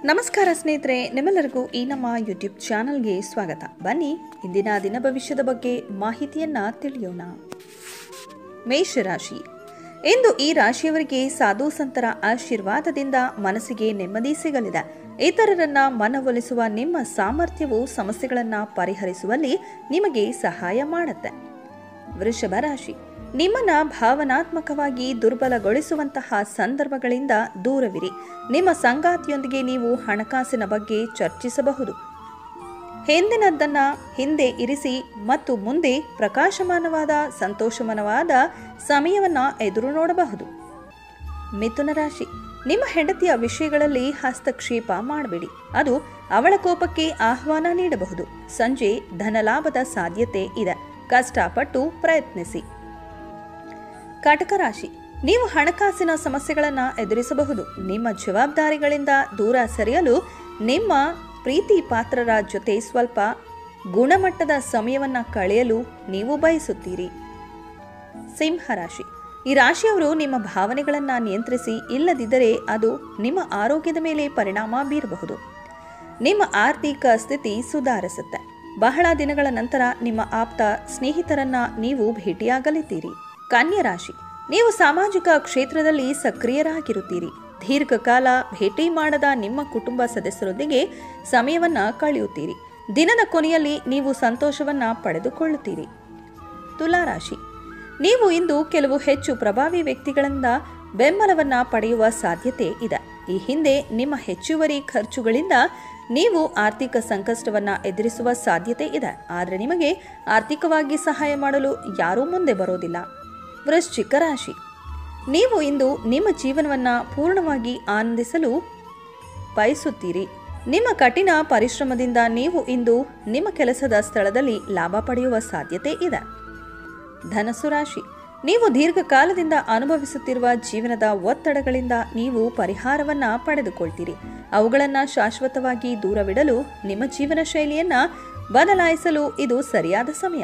ನಮಸ್ಕಾರ ಸ್ನೇಹಿತರೆ ನಿಮ್ಮೆಲ್ಲರಿಗೂ ಈ ನಮ್ಮ ಯೂಟ್ಯೂಬ್ ಚಾನಲ್ಗೆ ಸ್ವಾಗತ ಬನ್ನಿ ಇಂದಿನ ದಿನ ಭವಿಷ್ಯದ ಬಗ್ಗೆ ಮಾಹಿತಿಯನ್ನ ತಿಳಿಯೋಣ ಮೇಷರಾಶಿ ಇಂದು ಈ ರಾಶಿಯವರಿಗೆ ಸಾಧು ಸಂತರ ಆಶೀರ್ವಾದದಿಂದ ಮನಸ್ಸಿಗೆ ನೆಮ್ಮದಿ ಸಿಗಲಿದೆ ಇತರರನ್ನ ಮನವೊಲಿಸುವ ನಿಮ್ಮ ಸಾಮರ್ಥ್ಯವು ಸಮಸ್ಯೆಗಳನ್ನ ಪರಿಹರಿಸುವಲ್ಲಿ ನಿಮಗೆ ಸಹಾಯ ಮಾಡುತ್ತೆ ವೃಷಭ ರಾಶಿ ನಿಮ್ಮನ್ನ ಭಾವನಾತ್ಮಕವಾಗಿ ದುರ್ಬಲಗೊಳಿಸುವಂತಹ ಸಂದರ್ಭಗಳಿಂದ ದೂರವಿರಿ ನಿಮ್ಮ ಸಂಗಾತಿಯೊಂದಿಗೆ ನೀವು ಹಣಕಾಸಿನ ಬಗ್ಗೆ ಚರ್ಚಿಸಬಹುದು ಹಿಂದಿನದ್ದನ್ನ ಹಿಂದೆ ಇರಿಸಿ ಮತ್ತು ಮುಂದೆ ಪ್ರಕಾಶಮಾನವಾದ ಸಂತೋಷಮನವಾದ ಸಮಯವನ್ನ ಎದುರು ನೋಡಬಹುದು ಮಿಥುನ ರಾಶಿ ನಿಮ್ಮ ಹೆಂಡತಿಯ ವಿಷಯಗಳಲ್ಲಿ ಹಸ್ತಕ್ಷೇಪ ಮಾಡಬೇಡಿ ಅದು ಅವಳ ಕೋಪಕ್ಕೆ ಆಹ್ವಾನ ನೀಡಬಹುದು ಸಂಜೆ ಧನಲಾಭದ ಸಾಧ್ಯತೆ ಇದೆ ಕಷ್ಟಪಟ್ಟು ಪ್ರಯತ್ನಿಸಿ ಕಟಕ ರಾಶಿ ನೀವು ಹಣಕಾಸಿನ ಸಮಸ್ಯೆಗಳನ್ನು ಎದುರಿಸಬಹುದು ನಿಮ್ಮ ಜವಾಬ್ದಾರಿಗಳಿಂದ ದೂರ ಸರಿಯಲು ನಿಮ್ಮ ಪ್ರೀತಿ ಪಾತ್ರರ ಜೊತೆ ಸ್ವಲ್ಪ ಗುಣಮಟ್ಟದ ಸಮಯವನ್ನು ಕಳೆಯಲು ನೀವು ಬಯಸುತ್ತೀರಿ ಸಿಂಹರಾಶಿ ಈ ರಾಶಿಯವರು ನಿಮ್ಮ ಭಾವನೆಗಳನ್ನು ನಿಯಂತ್ರಿಸಿ ಇಲ್ಲದಿದ್ದರೆ ಅದು ನಿಮ್ಮ ಆರೋಗ್ಯದ ಮೇಲೆ ಪರಿಣಾಮ ಬೀರಬಹುದು ನಿಮ್ಮ ಆರ್ಥಿಕ ಸ್ಥಿತಿ ಸುಧಾರಿಸುತ್ತೆ ಬಹಳ ದಿನಗಳ ನಂತರ ನಿಮ್ಮ ಆಪ್ತ ಸ್ನೇಹಿತರನ್ನ ನೀವು ಭೇಟಿಯಾಗಲಿದ್ದೀರಿ ಕನ್ಯಾ ರಾಶಿ ನೀವು ಸಾಮಾಜಿಕ ಕ್ಷೇತ್ರದಲ್ಲಿ ಸಕ್ರಿಯರಾಗಿರುತ್ತೀರಿ ದೀರ್ಘಕಾಲ ಭೇಟಿ ಮಾಡದ ನಿಮ್ಮ ಕುಟುಂಬ ಸದಸ್ಯರೊಂದಿಗೆ ಸಮಯವನ್ನ ಕಳೆಯುತ್ತೀರಿ ದಿನದ ಕೊನೆಯಲ್ಲಿ ನೀವು ಸಂತೋಷವನ್ನ ಪಡೆದುಕೊಳ್ಳುತ್ತೀರಿ ತುಲಾರಾಶಿ ನೀವು ಇಂದು ಕೆಲವು ಹೆಚ್ಚು ಪ್ರಭಾವಿ ವ್ಯಕ್ತಿಗಳಿಂದ ಬೆಂಬಲವನ್ನ ಪಡೆಯುವ ಸಾಧ್ಯತೆ ಇದೆ ಈ ಹಿಂದೆ ನಿಮ್ಮ ಹೆಚ್ಚುವರಿ ಖರ್ಚುಗಳಿಂದ ನೀವು ಆರ್ಥಿಕ ಸಂಕಷ್ಟವನ್ನ ಎದುರಿಸುವ ಸಾಧ್ಯತೆ ಇದೆ ಆದರೆ ನಿಮಗೆ ಆರ್ಥಿಕವಾಗಿ ಸಹಾಯ ಮಾಡಲು ಯಾರೂ ಮುಂದೆ ಬರೋದಿಲ್ಲ ವೃಶ್ಚಿಕ ರಾಶಿ ನೀವು ಇಂದು ನಿಮ್ಮ ಜೀವನವನ್ನ ಪೂರ್ಣವಾಗಿ ಆನಂದಿಸಲು ಬಯಸುತ್ತೀರಿ ನಿಮ್ಮ ಕಠಿಣ ಪರಿಶ್ರಮದಿಂದ ನೀವು ಇಂದು ನಿಮ್ಮ ಕೆಲಸದ ಸ್ಥಳದಲ್ಲಿ ಲಾಭ ಪಡೆಯುವ ಸಾಧ್ಯತೆ ಇದೆ ಧನಸ್ಸು ರಾಶಿ ನೀವು ದೀರ್ಘಕಾಲದಿಂದ ಅನುಭವಿಸುತ್ತಿರುವ ಜೀವನದ ಒತ್ತಡಗಳಿಂದ ನೀವು ಪರಿಹಾರವನ್ನ ಪಡೆದುಕೊಳ್ತೀರಿ ಅವುಗಳನ್ನು ಶಾಶ್ವತವಾಗಿ ದೂರವಿಡಲು ನಿಮ್ಮ ಜೀವನ ಶೈಲಿಯನ್ನ ಬದಲಾಯಿಸಲು ಇದು ಸರಿಯಾದ ಸಮಯ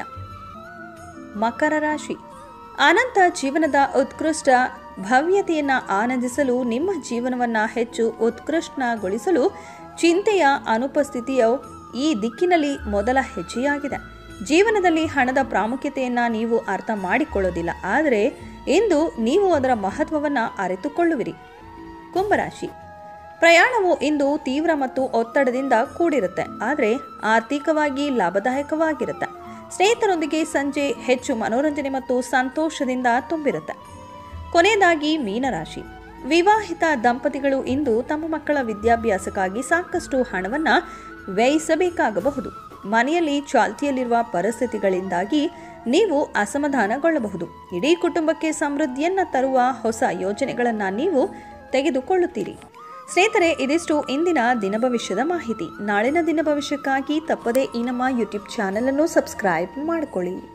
ಮಕರ ರಾಶಿ ಅನಂತ ಜೀವನದ ಉತ್ಕೃಷ್ಟ ಭವ್ಯತೆಯನ್ನ ಆನಂದಿಸಲು ನಿಮ್ಮ ಜೀವನವನ್ನ ಹೆಚ್ಚು ಉತ್ಕೃಷ್ಟಗೊಳಿಸಲು ಚಿಂತೆಯ ಅನುಪಸ್ಥಿತಿಯು ಈ ದಿಕ್ಕಿನಲ್ಲಿ ಮೊದಲ ಹೆಜ್ಜೆಯಾಗಿದೆ ಜೀವನದಲ್ಲಿ ಹಣದ ಪ್ರಾಮುಖ್ಯತೆಯನ್ನ ನೀವು ಅರ್ಥ ಮಾಡಿಕೊಳ್ಳೋದಿಲ್ಲ ಆದರೆ ಇಂದು ನೀವು ಅದರ ಮಹತ್ವವನ್ನ ಅರಿತುಕೊಳ್ಳುವಿರಿ ಕುಂಭರಾಶಿ ಪ್ರಯಾಣವು ಇಂದು ತೀವ್ರ ಮತ್ತು ಒತ್ತಡದಿಂದ ಕೂಡಿರುತ್ತೆ ಆದರೆ ಆರ್ಥಿಕವಾಗಿ ಲಾಭದಾಯಕವಾಗಿರುತ್ತೆ ಸ್ನೇಹಿತರೊಂದಿಗೆ ಸಂಜೆ ಹೆಚ್ಚು ಮನೋರಂಜನೆ ಮತ್ತು ಸಂತೋಷದಿಂದ ತುಂಬಿರುತ್ತೆ ಕೊನೆಯದಾಗಿ ಮೀನರಾಶಿ ವಿವಾಹಿತ ದಂಪತಿಗಳು ಇಂದು ತಮ್ಮ ಮಕ್ಕಳ ವಿದ್ಯಾಭ್ಯಾಸಕ್ಕಾಗಿ ಸಾಕಷ್ಟು ಹಣವನ್ನ ವ್ಯಯಿಸಬೇಕಾಗಬಹುದು ಮನೆಯಲ್ಲಿ ಚಾಲ್ತಿಯಲ್ಲಿರುವ ಪರಿಸ್ಥಿತಿಗಳಿಂದಾಗಿ ನೀವು ಅಸಮಾಧಾನಗೊಳ್ಳಬಹುದು ಇಡೀ ಕುಟುಂಬಕ್ಕೆ ಸಮೃದ್ಧಿಯನ್ನ ತರುವ ಹೊಸ ಯೋಜನೆಗಳನ್ನು ನೀವು ತೆಗೆದುಕೊಳ್ಳುತ್ತೀರಿ ಸ್ನೇಹಿತರೆ ಇದಿಷ್ಟು ಇಂದಿನ ದಿನ ಭವಿಷ್ಯದ ಮಾಹಿತಿ ನಾಳಿನ ದಿನ ಭವಿಷ್ಯಕ್ಕಾಗಿ ತಪ್ಪದೇ ಈ ನಮ್ಮ ಯೂಟ್ಯೂಬ್ ಚಾನಲ್ ಅನ್ನು ಸಬ್ಸ್ಕ್ರೈಬ್ ಮಾಡಿಕೊಳ್ಳಿ